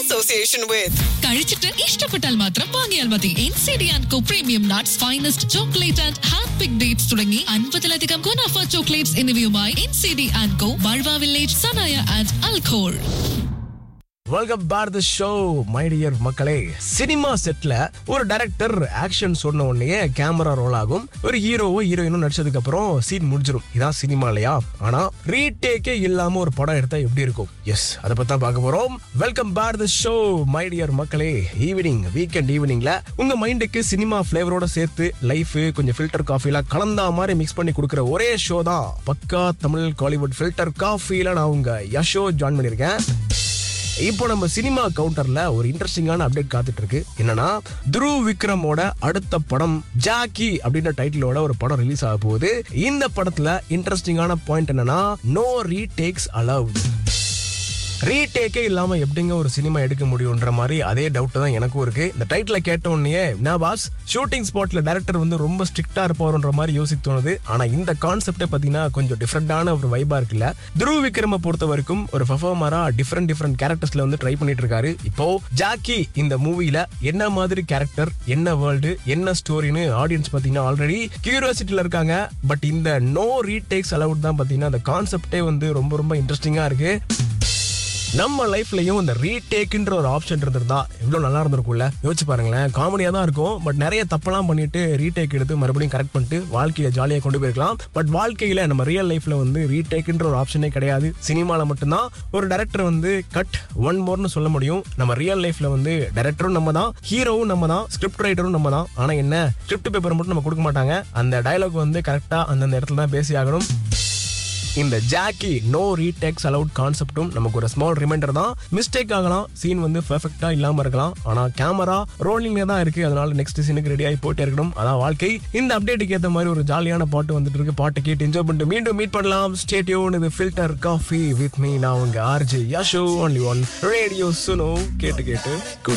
association with. കഴിച്ചിട്ട് ഇഷ്ടപ്പെട്ടാൽ മാത്രം വാങ്ങിയാൽ മതി N C D and co premium nuts finest chocolate and hand pick dates തുടങ്ങി അൻപതിലധികം ഗുണാഫ ചോക്ലേറ്റ്സ് എന്നിവയുമായി N C D and co ബൾവ വില്ലേജ് സനായ ആൻഡ് അൽഖോൾ welcome back the show my dear மக்களே சினிமா செட்ல ஒரு டைரக்டர் ஆக்ஷன் சொன்ன உடனே கேமரா ரோல் ஆகும் ஒரு ஹீரோவோ ஹீரோயினும் நடிச்சதுக்கு அப்புறம் சீன் முடிஞ்சிடும் இதான் சினிமாலையா ஆனா ரீடேக்கே இல்லாம ஒரு படம் எடுத்தா எப்படி இருக்கும் எஸ் அதை பத்தி தான் பார்க்க போறோம் welcome back the show my dear மக்களே ஈவினிங் வீக்கெண்ட் ஈவினிங்ல உங்க மைண்டுக்கு சினிமா ஃபிளேவரோட சேர்த்து லைஃப் கொஞ்சம் ஃபில்டர் காஃபிலாம் கலந்தா மாதிரி மிக்ஸ் பண்ணி கொடுக்குற ஒரே ஷோ தான் பக்கா தமிழ் காலிவுட் ஃபில்டர் காஃபில நான் உங்க யஷோ ஜாயின் பண்ணியிருக்கேன் இப்போ நம்ம சினிமா கவுண்டர்ல ஒரு இன்ட்ரெஸ்டிங்கான அப்டேட் காத்துட்டு இருக்கு என்னன்னா துருவ் விக்ரமோட அடுத்த படம் ஜாக்கி அப்படின்ற டைட்டிலோட ஒரு படம் ரிலீஸ் ஆக போகுது இந்த படத்துல இன்ட்ரெஸ்டிங்கான பாயிண்ட் என்னன்னா நோ ரீடேக்ஸ் அலவுட் ரீடேக்கே இல்லாம எப்படிங்க ஒரு சினிமா எடுக்க முடியும்ன்ற மாதிரி அதே டவுட் தான் எனக்கும் இருக்கு இந்த டைட்டில கேட்ட உடனே நான் பாஸ் ஷூட்டிங் ஸ்பாட்ல டைரக்டர் வந்து ரொம்ப ஸ்ட்ரிக்டா இருப்பாருன்ற மாதிரி யோசிக்க தோணுது ஆனா இந்த கான்செப்டே பாத்தீங்கன்னா கொஞ்சம் டிஃப்ரெண்டான ஒரு வைபா இருக்குல்ல துருவ் விக்ரம பொறுத்த வரைக்கும் ஒரு பெர்ஃபார்மரா டிஃப்ரெண்ட் டிஃப்ரெண்ட் கேரக்டர்ஸ்ல வந்து ட்ரை பண்ணிட்டு இருக்காரு இப்போ ஜாக்கி இந்த மூவில என்ன மாதிரி கேரக்டர் என்ன வேர்ல்டு என்ன ஸ்டோரின்னு ஆடியன்ஸ் பாத்தீங்கன்னா ஆல்ரெடி கியூரியாசிட்டில இருக்காங்க பட் இந்த நோ ரீடேக்ஸ் அலவுட் தான் பாத்தீங்கன்னா அந்த கான்செப்டே வந்து ரொம்ப ரொம்ப இன்ட்ரெஸ்டிங்கா இருக்கு நம்ம லைஃப்லயும் இந்த ரீடேக்ன்ற ஒரு ஆப்ஷன் இருந்திருந்தா எவ்வளவு நல்லா இருந்திருக்கும்ல யோசிச்சு பாருங்களேன் காமெடியா தான் இருக்கும் பட் நிறைய தப்பெல்லாம் பண்ணிட்டு ரீடேக் எடுத்து மறுபடியும் கரெக்ட் பண்ணிட்டு வாழ்க்கையை ஜாலியாக கொண்டு போயிருக்கலாம் பட் வாழ்க்கையில நம்ம ரியல் லைஃப்ல வந்து ரீடேக்ன்ற ஒரு ஆப்ஷனே கிடையாது சினிமால மட்டும்தான் ஒரு டைரக்டர் வந்து கட் ஒன் மோர்னு சொல்ல முடியும் நம்ம ரியல் லைஃப்ல வந்து டைரக்டரும் நம்ம தான் ஹீரோவும் நம்ம தான் ஸ்கிரிப்ட் ரைட்டரும் நம்ம தான் ஆனா என்ன ஸ்கிரிப்ட் பேப்பர் மட்டும் நம்ம கொடுக்க மாட்டாங்க அந்த டயலாக் வந்து கரெக்டா அந்தந்த இடத்துல தான் பேசி ஆகணும் இந்த ஜாக்கி நோ ரீடேக்ஸ் அலவுட் கான்செப்டும் நமக்கு ஒரு ஸ்மால் ரிமைண்டர் தான் மிஸ்டேக் ஆகலாம் சீன் வந்து பெர்ஃபெக்ட்டா இல்லாம இருக்கலாம் ஆனா கேமரா ரோலிங்ல தான் இருக்கு அதனால நெக்ஸ்ட் சீனுக்கு ரெடி ஆகி போயிட்டே இருக்கணும் அதான் வாழ்க்கை இந்த அப்டேட்டுக்கு ஏத்த மாதிரி ஒரு ஜாலியான பாட்டு வந்துட்டு இருக்கு பாட்டு கேட்டு என்ஜாய் பண்ணிட்டு மீண்டும் மீட் பண்ணலாம் ஸ்டேடியோன் இது ஃபில்டர் காஃபி வித் மீ நான் உங்க RJ Yasho only one radio Suno கேட்டு கேட்டு குட்